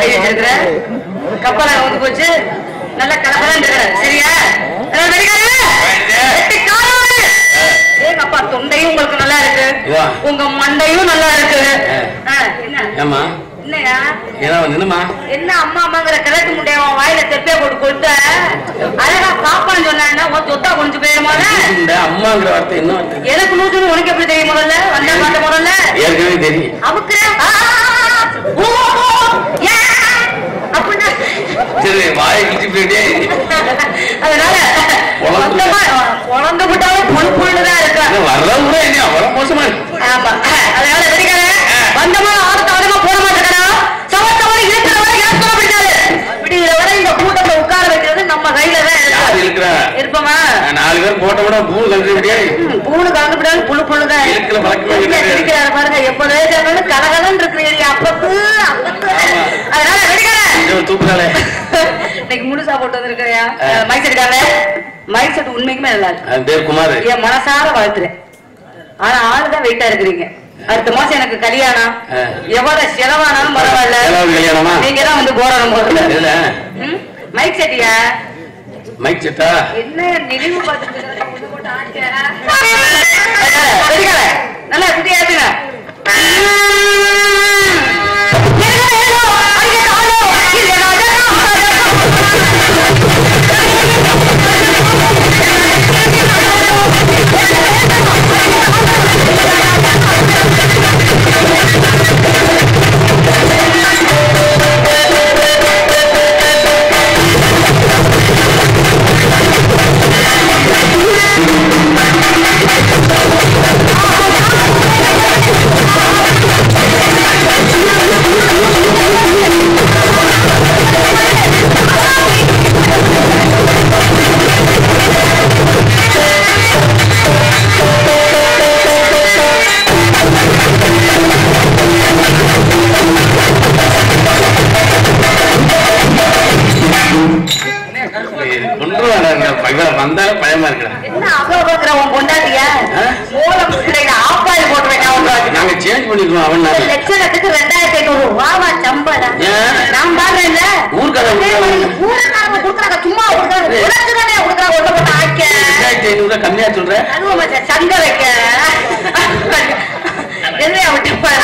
கை வச்சிருக்கிற கப்பலா வந்து போச்சு நல்ல கலகலன்னு இருக்கிற சரியா அஹ் வெடிக்காத. வெட்டி காலாடு. ஏங்க அப்பா தொண்டையும் உங்களுக்கு நல்லா இருக்கு வா. உங்க மண்டையும் நல்லா இருக்கு அஹ், என்ன ஏமா என்னையா ஏன்னா நின்னுமா என்ன அம்மா அம்மாங்கிற கிழக்கு முட்டைய அவன் வாயில தெப்பைய போட்டு கொடுத்த அழகா பாப்பான்னு சொன்னா உன் சொத்தா கொஞ்சம் போயிருமால இந்த அம்மாங்கிற வார்த்தை என்ன வார்த்தை எனக்கு நூற்று உனக்கு எப்படி தெரியும் முதல்ல வந்த மாட்ட முதல்ல ஏற்கனவே தெரியும் அமுக்குற ஆ, ஓ, ஏ, அப்படின்னா சரி வாயை கிட்டி போயிட்டே அதனால குழந்தை. மொத்தமா குழந்தை விட்டாலும் புல் புல்லுதான் இருக்கா வர்றவங்க கூட என்ன அவ்வளவு மோசமா இருக்கு ஆமா அதனால வெடிக்காத வந்தமா ஆறு தவறமா போட மாட்டேங்கிறா சமத்தவரை இருக்கிறவரை ஏற்கனவே பிடிக்காது விடிகிற வரை இந்த கூட்டத்தை உட்கார வைக்கிறது நம்ம கையில தான் யார் இருக்கு இருக்கிறா இருப்போமா நாலு பேர் போட்ட கூட பூ கழுத்து விடியா ம், பூணு கலந்து விடாது புழு புழுதான் இருக்குல பழக்கமே கிடையாது. இருக்கிறாரு பாருங்க எப்போதே கேட்டாலும் கலகலன்னு இருக்கிறீங்க அப்பத்து அப்பத்து ஆமா. அதனால வெடிக்காத தூக்குறாளே இன்னைக்கு முழுசா போட்டு வந்திருக்கிறியா மைக் செட்டாங்க மைக் செட் உண்மைக்குமே நல்லா இருக்கு அது பேர் குமார் என் மனசார வாழ்த்துறேன் ஆனா ஆளுதான் வெயிட்டா இருக்கிறீங்க அடுத்த மாசம் எனக்கு கல்யாணம் ஆ. எவ்வளவு செலவானாலும் பரவாயில்ல செலவு கல்யாணமா நீங்க தான் வந்து போடணும் போதுல இதுல மைக் செட்டியா மைக் செட்டா என்ன நினைவு பார்த்துட்டு இருக்க? புது போட்டு ஆட்டியா? வெடிக்காத. நல்லா குட்டி ஆட்டுங்க கொண்டுருவாங்க இவன் வந்தாலும் பயமா இருக்கிறா என்ன அகோபக்கிற உன் பொண்டாட்டியா மூலம் பிள்ளைங்க ஆப்பாயில் போட்டு வைக்காம நாங்க சேஞ்ச் பண்ணிக்குவோம் அவன் நாள் லட்சணத்துக்கு ரெண்டாயிரத்தி ஐநூறு ரூபாவா சம்பளம் ஏன்? நான் பாடுறேன்ல ஊர்க்காரங்க அதே மாதிரி ஊருக்காரங்க கொடுக்குறாங்க சும்மா கொடுக்குறாங்க உனக்கு தானே கொடுக்குறாங்க ஒண்ணு போட்டு ஆக்க ரெண்டாயிரத்தி ஐநூறு கம்மியா சொல்ற அதுவும் மச்சான் சங்க வைக்க எதையா விட்டு பாரு.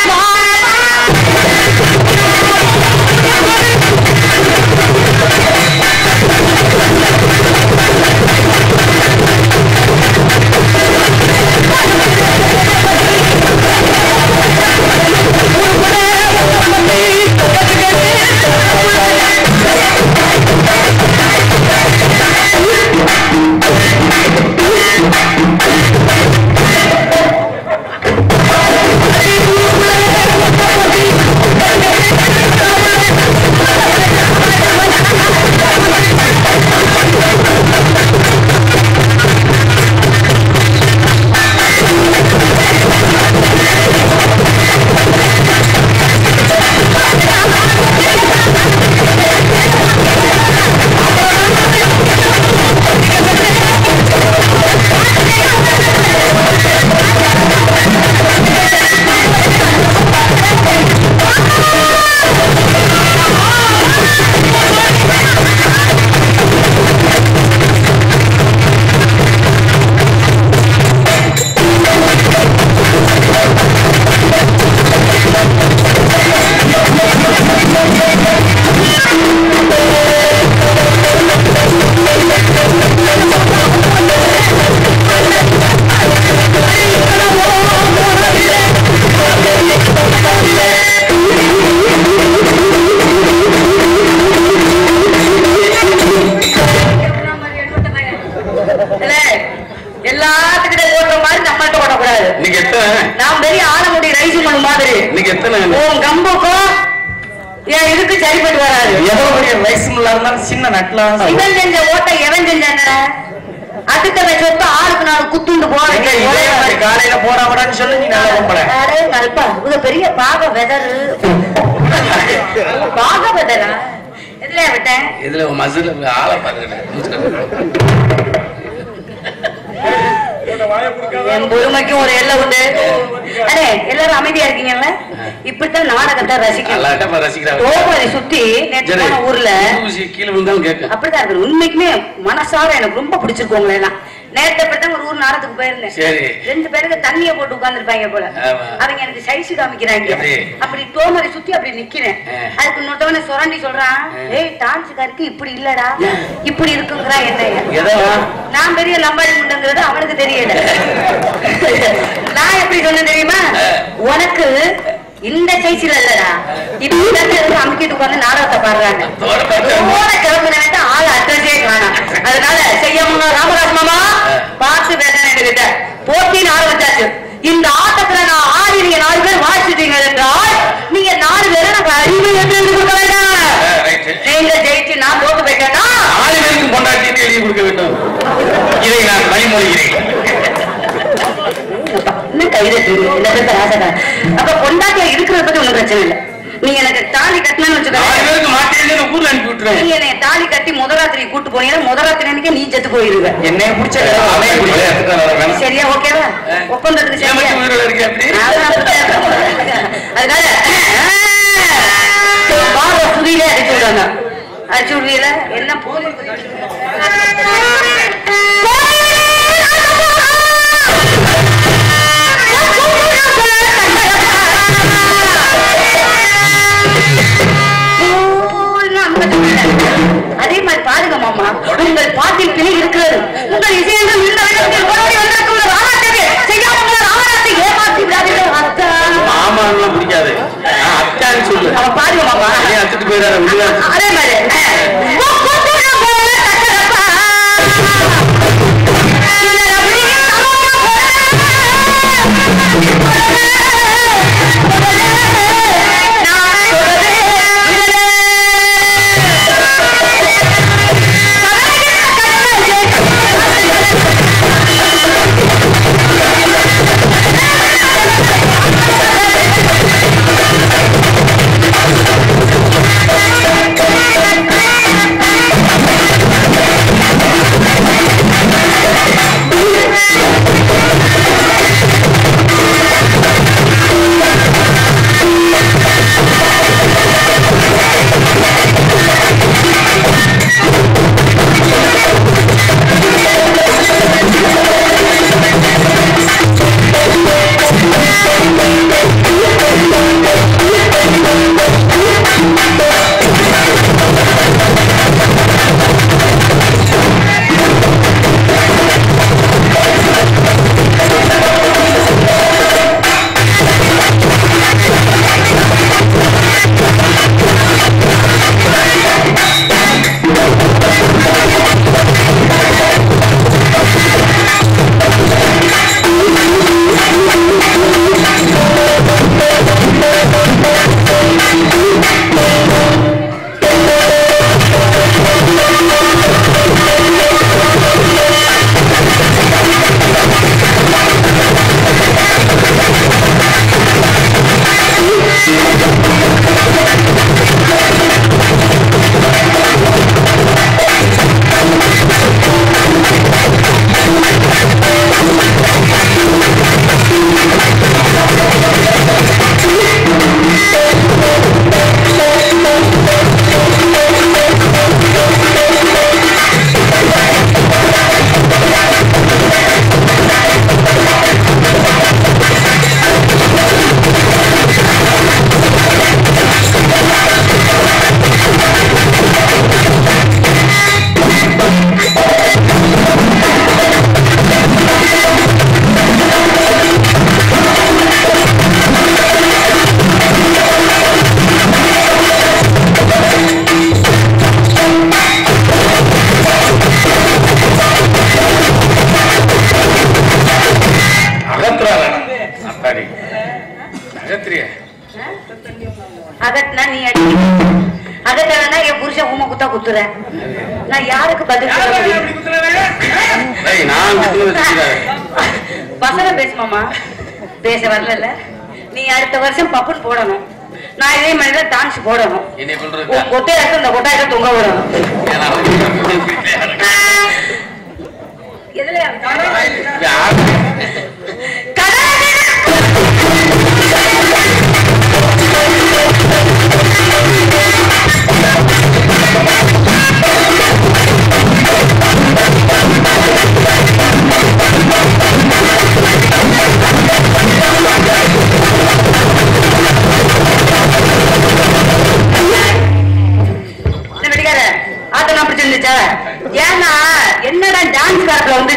இல்ல, எல்லாத்துக்கிட்ட ஓட்டுற மாதிரி நம்மள்ட்ட ஓட்டக்கூடாது இன்னைக்கு எத்தனை நான் பெரிய ஆலமுடி ரைஸ் பண்ண மாதிரி இன்னைக்கு எத்தனை உன் கம்புக்கும் என் இதுக்கு சரிப்பட்டு வராது எவ்வளவு பெரிய வயசு இருந்தாலும் சின்ன நட்டலாம் இவன் செஞ்ச ஓட்டை எவன் செஞ்சாங்க அதுக்கு சொத்து ஆளுக்கு நாலு குத்துண்டு எங்க இதே மாதிரி போறேன் காலையில போடாமடான்னு சொல்லி நீ நல்லா கும்பல அடே நல்பா இது பெரிய பாக வெதரு பாக வெதரா எதுல விட்டேன் இதுல மசில ஆளை பாருங்க என் பொறுமைக்கும் ஒரு எல்லை உண்டு அடே எல்லாரும் அமைதியா இருக்கீங்கல்ல இப்படித்தான் நாடகத்தை ரசிக்கணும் அல்லாட்ட இப்ப ரசிக்கிறாங்க கோபுரை சுத்தி நேற்று சரி. போன ஊர்ல ஊசி கீழே விழுந்தாலும் கேட்கும் அப்படிதான் இருக்கு உண்மைக்குமே மனசார எனக்கு ரொம்ப பிடிச்சிருக்கு உங்களை எல்லாம் நேற்று அப்படித்தான் ஒரு ஊர் நாடகத்துக்கு போயிருந்தேன் சரி. ரெண்டு பேருக்கு தண்ணிய போட்டு உட்கார்ந்துருப்பாங்க போல ஆமா. அவங்க எனக்கு சைஸ் காமிக்கிறாங்க எப்படி? அப்படி தோமரை சுத்தி அப்படி நிக்கிறேன் ஆ. அதுக்கு இன்னொருத்தவன சுரண்டி சொல்றான் ஆ. ஏய் டான்ஸுக்காருக்கு இப்படி இல்லடா இப்படி இருக்குங்கிறா என்ன எதோ நான் பெரிய லம்பாடி முண்டங்கிறது அவனுக்கு தெரியல நான் எப்படி சொன்னேன் தெரியுமா உனக்கு இந்த சைஸ்ல இல்லடா இப்படி இருந்து அமுக்கிட்டு உட்கார்ந்து நாடகத்தை பாடுறாங்க தோட பார்த்து ஓட கிளம்புனவன் ஆள் அட்ரஸே காணோம் அதனால செய்யமுங்க ராமராஜ் மாமா பார்த்து பேசுறேன் என்கிட்ட போட்டின்னு ஆரம்பிச்சாச்சு இந்த ஆட்டத்துல நான் ஆடி நீங்க நாலு பேர் வாசிட்டீங்க என்றால் நீங்க நாலு பேரை நான் அறிவு எப்படி எழுதி கொடுக்க வேண்டாம் ரைட் நீங்க ஜெயிச்சு நான் தோத்து போயிட்டேன்னா நாலு பேருக்கும் பொண்டாட்டின்னு எழுதி கொடுக்க வேண்டும் இதை நான் வழிமொழிகிறேன் இன்னும் கையில தெரியும் இந்த பேருக்கு ஆசைதான் அப்ப பொண்டாட்டியா இருக்கிறத பத்தி ஒண்ணும் பிரச்சனை இல்லை நீங்க எனக்கு தாலி கட்டினு வச்சுக்கோங்க நாலு பேருக்கு மாட்டேன்னு ஊர்ல அனுப்பி விட்டுருவேன் நீங்க என்னை தாலி கட்டி முதராத்திரி கூட்டு போனீங்கன்னா முதராத்திரி அன்னைக்கு நீ செத்து போயிருவ என்னைய பிடிச்ச அவன் பிடிச்ச இடத்துக்கு வர வேணாம் சரியா ஓகேவா ஒப்பந்தத்துக்கு ஏன் சரியா மட்டும் உயிரோட இருக்க அப்படி அதான் அப்படித்தான். அதனால பாபா சுதியிலே அடிச்சு விடுவாங்க அடிச்சு விடுவீல என்ன போலி அதே மாதிரி பாருங்க மாமா உங்கள் பாட்டில் பிழை இருக்கிறது உங்கள் இசையங்கள் இந்த இடத்தில் ஓடோடி வந்திருக்கும் ஒரு ராமாட்டத்தை செய்யாமல் ராமராத்தை ஏமாற்றி விடாதீர்கள் அத்தா. மாமான்லாம் பிடிக்காது நான் அத்தான்னு சொல்லு அவன் பாருங்க மாமா ஏன் அத்துட்டு போயிடாத உள்ள அதே மாதிரி அகத்துறா வேணாம் அத்தாடி அகத்திரியா அதட்டினா நீ அடி அதட்டனா என் புருஷன் உமா குத்தா குத்துறேன் நான் யாருக்கு பதில் சொல்ல முடியும் ஏய் நான் குத்துனது தெரியாது பசங்க பேசுமாமா பேச வரல நீ அடுத்த வருஷம் பப்புன் போடணும் நான் இதே மாதிரி தான் டான்ஸ் போடணும் என்னை சொல்றது உன் கொட்டையாக்க இந்த கொட்டாயத்தை தொங்க விடணும் ஏன்னா எதுல யாரு கடவுளே!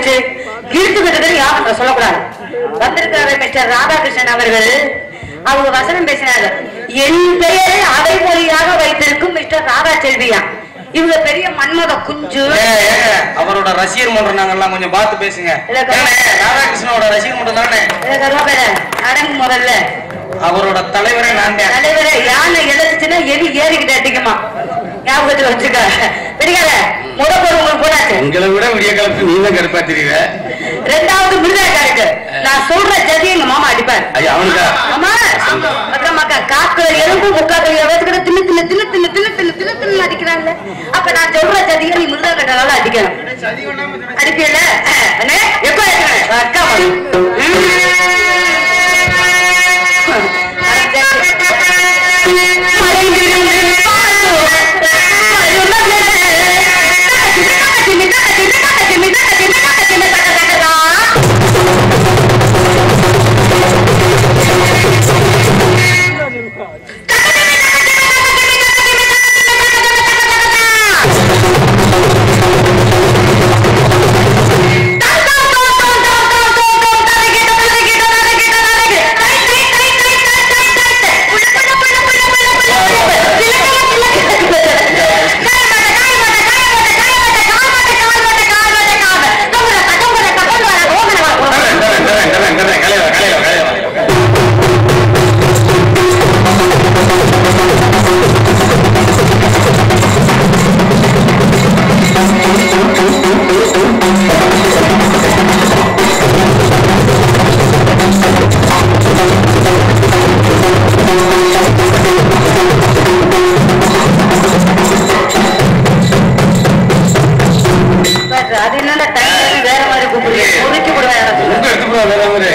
வச்சு இழுத்துக்கிட்டு யாரும் சொல்லக்கூடாது வந்திருக்கிற மிஸ்டர் ராதாகிருஷ்ணன் அவர்கள் அவங்க வசனம் பேசினாரு என் பெயரை அடைமொழியாக வைத்திருக்கும் மிஸ்டர் ராதா செல்வியா இவங்க பெரிய மன்மத குஞ்சு ஏங்க, ஏங்க, அவரோட ரசிகர் மன்றம் நாங்கெல்லாம் கொஞ்சம் பார்த்து பேசுங்க இல்ல, ஏங்க, ராதாகிருஷ்ணனோட ரசிகர் மன்றம் தானே இதை கருவாப்பேர, அடங்கு முதல்ல அவரோட தலைவரே நான் தான் தலைவரை யானை எழுதுச்சுன்னா எலி ஏறிக்கிட்டு அடிக்குமா ஞாபகத்துல வச்சுக்க பிடிக்காத முத போர் உங்களுக்கு போடாச்சு உங்களை விட விடிய காலத்து நீ தான் கருப்பா தெரியுற ரெண்டாவது மிருதா கேரக்டர் நான் சொல்ற ஜதி எங்க மாமா அடிப்பார் ஐயா அவனுக்கா ஆமா அக்கா காக்கு எலும்பு முக்காக்கு வச்சுக்கிட்டு தின்னு தின்னு தின்னு தின்னு தின்னு தின்னு தின்னு தின்னு அடிக்கிறாங்கல்ல அப்ப நான் சொல்ற ஜதியை நீ மிருதா கட்டனால அடிக்கணும் அடிப்பியல அண்ணே எப்ப அடிக்கிறேன் அக்கா பாரு. கலைவா கலைவா கலைவா அது என்னடா டைம் வேற மாதிரி கூப்பிடுறீங்க ஒதுக்கி விடுவேன் எனக்கு. உங்க எடுத்து போ வேற ஒரு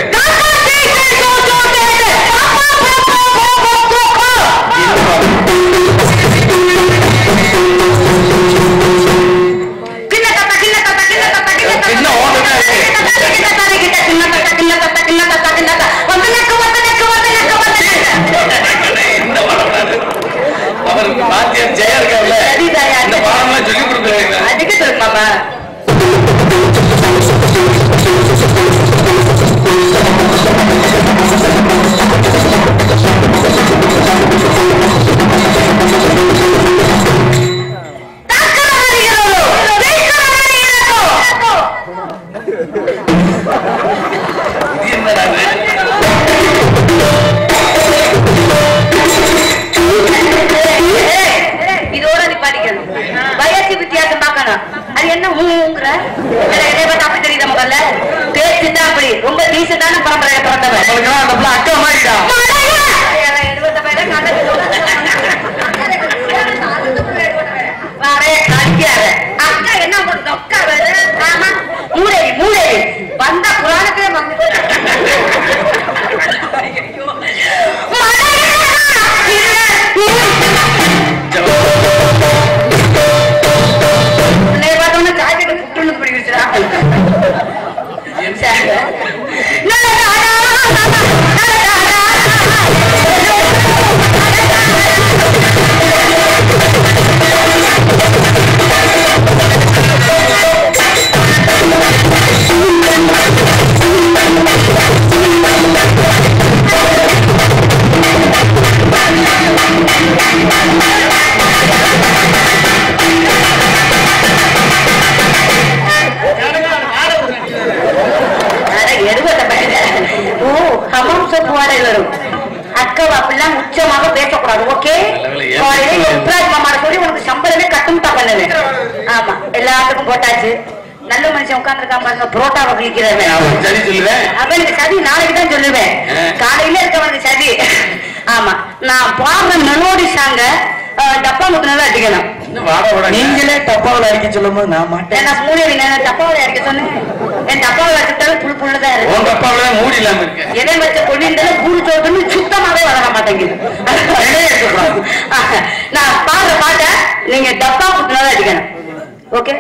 சின்ன ஓடுதா இது? இந்த பாடம் அவர் பாத்தியார் ஜெயா இருக்கார்ல சரிதாயா. இந்த பாடம்லாம் சொல்லி கொடுக்குறாங்க அதுக்கு சொல்லுமாமா இது என்னடா இது? இதோட நிப்பாட்டிக்கணும் வயசு வித்தியாசம் பார்க்கணும் அது என்ன ஊங்குற இதே பார்த்து அப்படி தெரியுது முதல்ல பேச்சு தான் அப்படி ரொம்ப டீசெண்டான பரம்பரையில பிறந்தவன் நம்மளுக்கெல்லாம் அந்த பிள்ளை அக்கா மாதிரிடா வாரே, அடிக்காத. அக்கா என்ன பண்ணுது? அக்கா வேறு. ஆமா. மூதேவி, மூதேவி. வந்த புராணத்திலே வந்து ஐயோ. உன்னைய பார்த்தோன்னே ஜாக்கெட்டு புட்டுன்னு பிடிக்கிடுச்சுடா. சரி. அட, எடுபட்ட பயல. ஓ ஹமாம் சோப்பு வாடகை வரும் அக்காவை அப்படிலாம் உச்சமாக பேசக்கூடாது ஓகே காலையில எப்ராஜ் மாமாட சொல்லி உனக்கு சம்பளமே கட்டும்டா பண்ணுவேன் ஆமா எல்லாத்துக்கும் போட்டாச்சு நல்ல மனுஷன் உட்கார்ந்துருக்கான் பாருங்க புரோட்டாவை கிழிக்கிறவன் அவன் சரி சொல்லுவேன் அவனுக்கு சதி நாளைக்கு தான் சொல்லுவேன் ஆ. காலையில இருக்கவனுக்கு சதி ஆமா நான் பாடுற மெலோடி சாங்க டப்பா முத்துனதான் அடிக்கணும் இன்னும் வாட விட நீங்களே டப்பாவில் அடிக்க சொல்லும் போது நான் மாட்டேன் ஏன்னா மூணு நான் டப்பாவில் அடிக்க சொன்னேன் என் டப்பாவில் அடிச்சாலும் புழு புழுதான் இருக்கு உங்க அப்பாவில மூடி இல்லாம இருக்கு எதை வச்ச கொண்டிருந்தாலும் பூரி சோத்துன்னு சுத்தமாவே வளர மாட்டேங்குது நான் பாடுற பாட்ட நீங்க டப்பா குத்துனதான் அடிக்கணும் ஓகே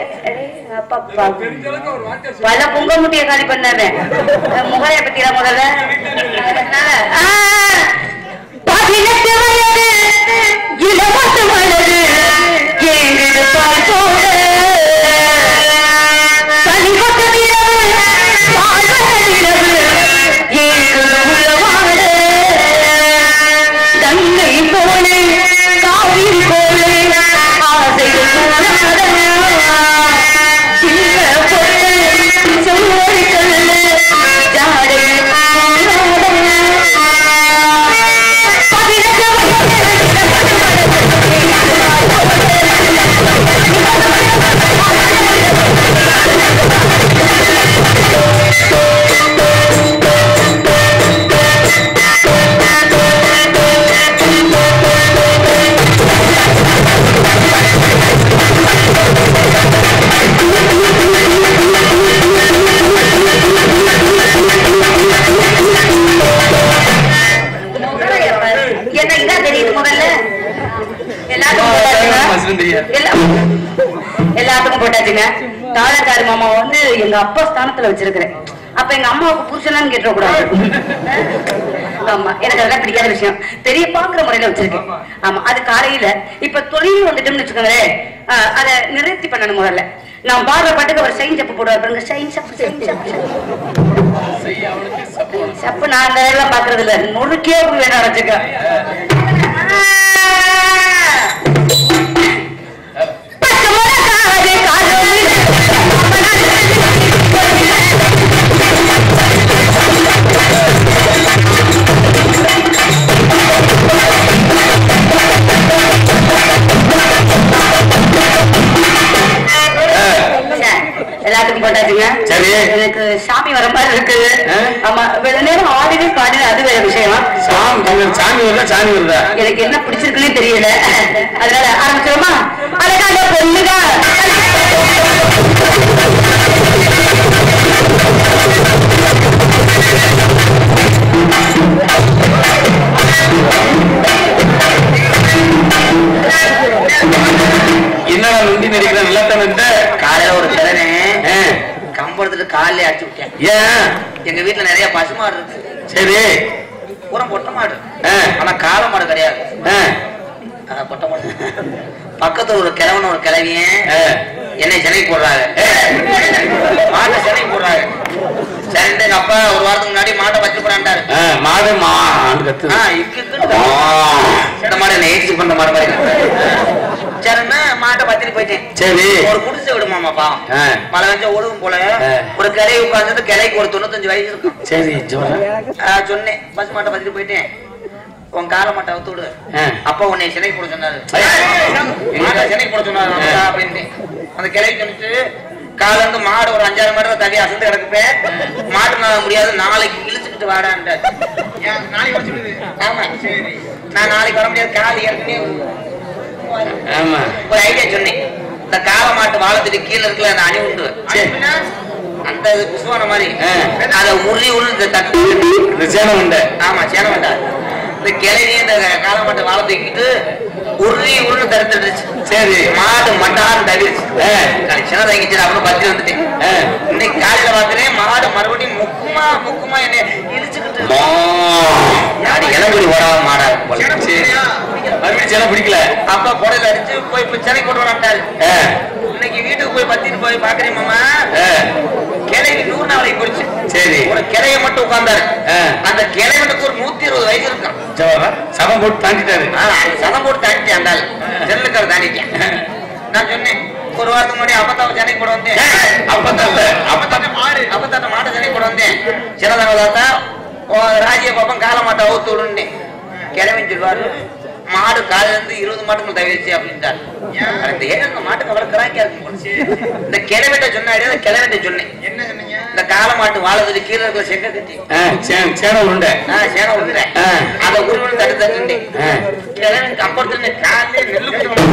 பல புங்க முட்டிய காலி பண்ணாரு முகைய பத்தியா முதல்ல அதனால, ஆ, பதினெட்டு வயது இலவச வயது எங்கிடு பால் போட பனிபட்ட இரவு கிடையாதுங்க தாளக்காரி மாமா வந்து எங்க அப்பா ஸ்தானத்துல வச்சிருக்கிறேன் அப்ப எங்க அம்மாவுக்கு புருஷனான்னு கேட்ட கூடாது ஆமா எனக்கு அதெல்லாம் பிடிக்காத விஷயம் பெரிய பாக்குற முறையில வச்சிருக்கேன் ஆமா அது காலையில இப்ப தொழில் வந்துட்டோம்னு வச்சுக்கோங்களேன் ஆஹ், அதை நிறுத்தி பண்ணணும் முதல்ல நான் பாடுற பாட்டுக்கு அவர் சைன் சப்பு போடுவார் பாருங்க சைன் சப்பு சைன் சப்பு சப்பு நான் அந்த எல்லாம் பாக்குறது இல்ல நொறுக்கே வேணும் வச்சுக்க பச்சை மிளகாய் காதல் சரி, எல்லாத்துக்கும் போட்டாச்சுங்க சரி. எனக்கு சாமி வர மாதிரி இருக்குது ஆ? ஆமா வெள்ள நேரம் ஆடினே பாடினே அது வேற விஷயம் சாமி உங்களுக்கு சாமி வருதா சாமி வருதா எனக்கு என்ன பிடிச்சிருக்குன்னே தெரியல அதனால ஆரம்பிச்சிருமா அழகான பொண்ணுங்க என்னடா நுண்டி நடிக்கிற நல்லா தானே இருந்த காலையில ஒரு கிழமை ஆ. கம்பளத்துல காலையில அடிச்சு விட்டேன் ஏன் எங்க வீட்டுல நிறைய பசுமாடு இருக்கு சரி பூரா பொட்டை மாடு ஆ. ஆனா காளை மாடு கிடையாது ஆ. ஆனா பொட்டை மாடு பக்கத்துல ஒரு கிழவன் ஒரு கிழவியன் ஆ. என்னை சென்னை போடுறாங்க மாட்டை சென்னை போடுறாங்க சரின்ட்டு எங்க அப்பா ஒரு வாரத்துக்கு முன்னாடி மாட்டை வச்சு போறான்டாரு ஆ, மாடு மா ஆண்டு கத்து ஆ, இக்கு இக்குன்னு இந்த மாடு என்ன ஏசி பண்ற மாடு மாதிரி சரின்னா மாட்டை பத்திரி போயிட்டேன் சரி ஒரு குடிசை விடுமாமாப்பா ஆ. மழை வச்சா ஒழுகும் போல ஆ. ஒரு கிளை உட்கார்ந்து கிளைக்கு ஒரு தொண்ணூத்தஞ்சு வயசு இருக்கும் சரி ஜோரா ஆ, சொன்னேன் பசு மாட்டை பத்திட்டு போயிட்டேன் உன் காலை மாட்டை அவுத்து விடு ஆ. அப்பா உன்னை சிலை போட சொன்னாரு ஐயா. மாட்டை சிலை போட சொன்னாரு ஆ. மாமா அப்படின்னு அந்த கிளை சொல்லிட்டு கால இருந்து மாடு ஒரு அஞ்சாறு மாடு தள்ளி அசந்து கிடக்குப்பேன் மாடு நான் முடியாது நாளைக்கு இழுத்துக்கிட்டு வாடான்ட்டாரு ஆமா நான் நாளைக்கு வர முடியாது கால் ஏற்கனவே ஆமா ஒரு ஐடியா சொன்னேன் இந்த கால மாட்டு வாழத்துக்கு கீழே இருக்குல்ல அந்த அணி உண்டு சரி. அந்த இது புஷ்வான மாதிரி ஆ. அதை உருளி உருளி இந்த தட்டு இந்த சேனம் உண்டு ஆமா சேன வேண்டாம் இந்த கிளையே இந்த கால மாட்டு வாழை தூக்கிட்டு உருளி உருளி தடுத்துடுச்சு சரி மாடு மட்டான்னு தவிர்ச்சு ஆ. சின்ன தங்கிச்சு அப்புறம் பத்தி வந்துட்டேன் ஆ. இன்னைக்கு காலையில பாக்குறேன் மாடு மறுபடியும் முக்குமா முக்குமா என்ன இழுச்சுக்கிட்டு மா. யாரு இளங்குடி ஓடாத மாடா இருக்கும் போல. சரி. மறுபடியும் சேனம் பிடிக்கல அப்பா புடையில அடிச்சு போய் இப்ப சென்னை கொண்டு வராட்டாரு ஆ. இன்னைக்கு வீட்டுக்கு போய் பத்திட்டு போய் பாக்குறேன் மாமா ஆ. கிளைக்கு நூறு நாளைக்கு போயிடுச்சு சரி ஒரு கிளைய மட்டும் உட்கார்ந்தாரு ஆ. அந்த கிளைவனுக்கு ஒரு நூத்தி இருபது வயசு இருக்கும் ஜோரா சபம் போட்டு தாண்டிட்டாரு ஆ, அது சதம் போட்டு தாண்டிட்டேன் அந்த ஆளு. செல்லுக்கார தாண்டிட்டேன் நான் சொன்னேன் ஒரு வாரத்துக்கு முன்னாடி அப்பத்தாவை சென்னை கூட வந்தேன் ஏய், அப்பத்தாத்த, அப்பத்தாட்ட மாடு அப்பத்தாட்ட மாடு சென்னை கூட வந்தேன் சின்னதா ராஜ்ய பாப்பம் கால மாட்டை அவுத்து விடுன்னேன் கிழவன் சொல்லுவாரு மாடு காலையில இருந்து இருபது மாட்டுக்கு தவிர்த்து அப்படின்ட்டாரு அந்த ஏன் அந்த மாட்டுக்கு அவ்வளவு கிராக்கியா இருக்கும் போல. இந்த கிழவன்ட்ட சொன்னாடி அந்த கிழவன்ட்ட சொன்னேன் என்ன சொன்னீங்க இந்த கால மாட்டு வாழதுக்கு கீழே இருக்கிற செங்க கட்டி ஆ, சே- சேனம் உண்டு ஆ, சேனை விட்டுட்டேன். ஆ. அதை உருவம் தட்டு தட்டுட்டேன். ஆ. கிழவன் கம்பளத்துல காலையில நெல்லு குத்து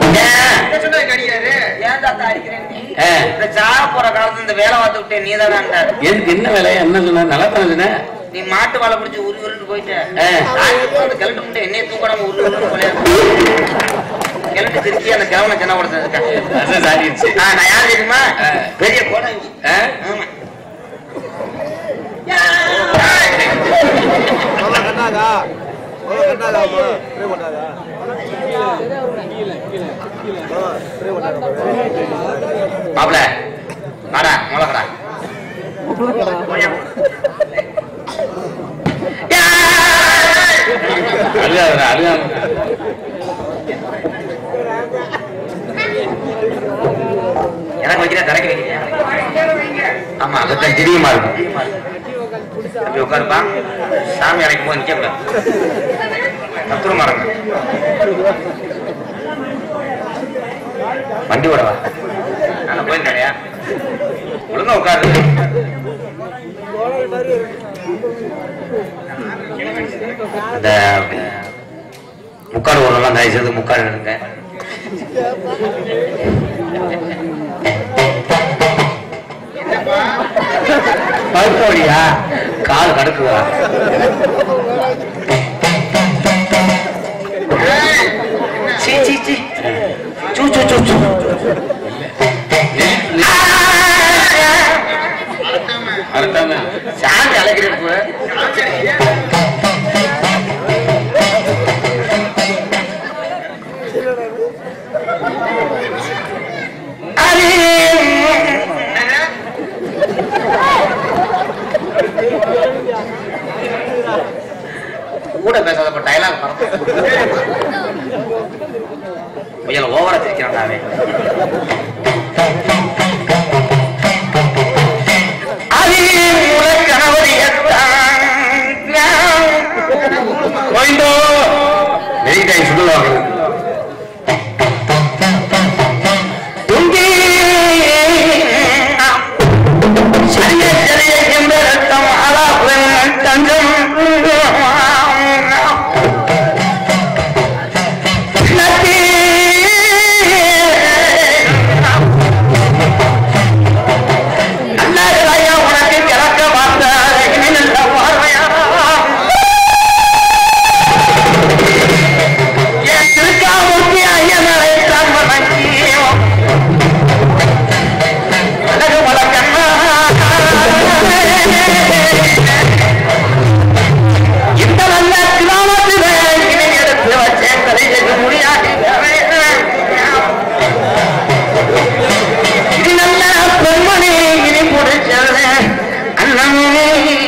ஏன்? ஏன் தாத்தா அடிக்கிறேன் நீ? ஆ. இந்த சாக போற காலத்துல இந்த வேலை பார்த்து விட்டேன் நீதானான்டாரு. எதுக்கு என்ன வேலை என்ன சொன்ன நல்லா தானே சொன்ன நீ மாட்டு வாழை பிடிச்சி உரு உருன்னு போயிட்ட ஆ. சாயங்காலம் வந்து கிளட்டு முட்டை என்னைய தூக்காம உரு உருன்னு போல கிளட்டு திருச்சி அந்த கிழவனை சின்ன கொடுத்ததுக்கா அதான் சாடிடுச்சு ஆ, நான் யார் தெரியுமா ஆ. பெரிய கோடங்கி ஆ? ஆமா மாப்பிள வாடா முளகடா அழுகாதடா அழுகாம எனக்கு வைக்கிற தரைக்கு வைக்கிறேன் ஆமா அதுதான் தெரியுமா இருக்கும் அப்படி உட்காருப்பா சாமி அழைக்கும் போது நிக்க கூடாது கத்துரு மரங்க வண்டி ஓடவா நான் போயிருந்தேயா ஒழுங்கா உட்காரு இந்த முக்காடு ஓடலாம் தயவு செய்து முக்காடு எடுங்க பருப்போடியா கால் கடுக்குதா சீ சீ சீ சூ சூ சூ சூ நெல் அதுதானே சாமி அழைக்கிறேன் கூட கூட பேசாத டைலாக் புயல ஓவரா சிரிக்கிறான் கோவிந்தோ நெறிக்காய் சுடுவாங்க உனக்கு கிழக்க பார்த்த பார்வையா என் திருக்காமூர்த்தி ஐயனரை தான் வணங்கியோம். அழகு வழக்கண்ணா. இந்த நல்ல கிராமத்தில இணை எடுத்து வச்சேன் கலைஞருக்கு முடியாது இது நல்ல பெண்மணி இனி முடிச்சது அண்ணன்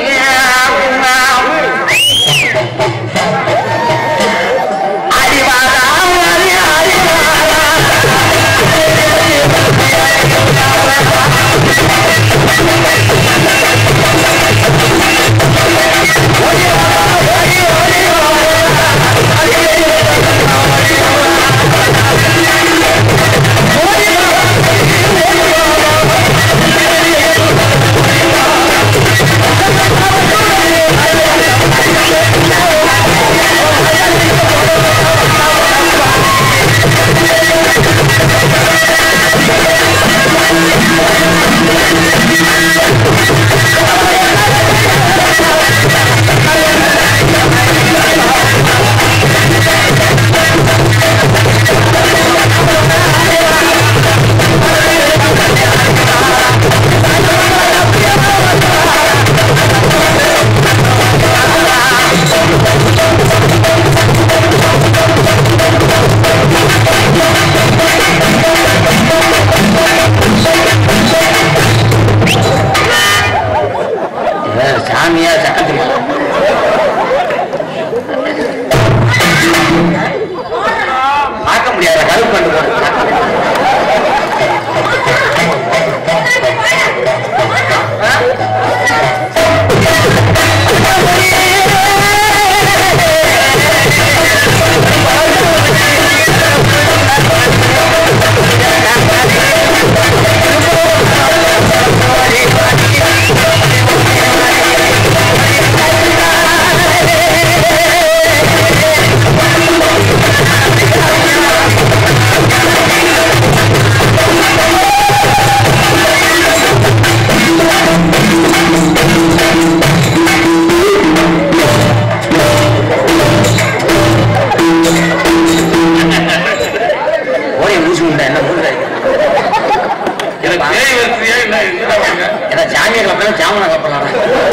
அறிவாரா அறி அறிவாரா சாமியா சக்கத்துக்கு பார்க்க முடியாத கருப்பு கண்டு போடு ஓடி மூச்சு உண்டா என்ன மூணு எனக்கு பேய் வருத்தியா இல்ல என்ன ஏன்னா ஜாமியா கப்பலாம் ஜாமனா கப்பலாம்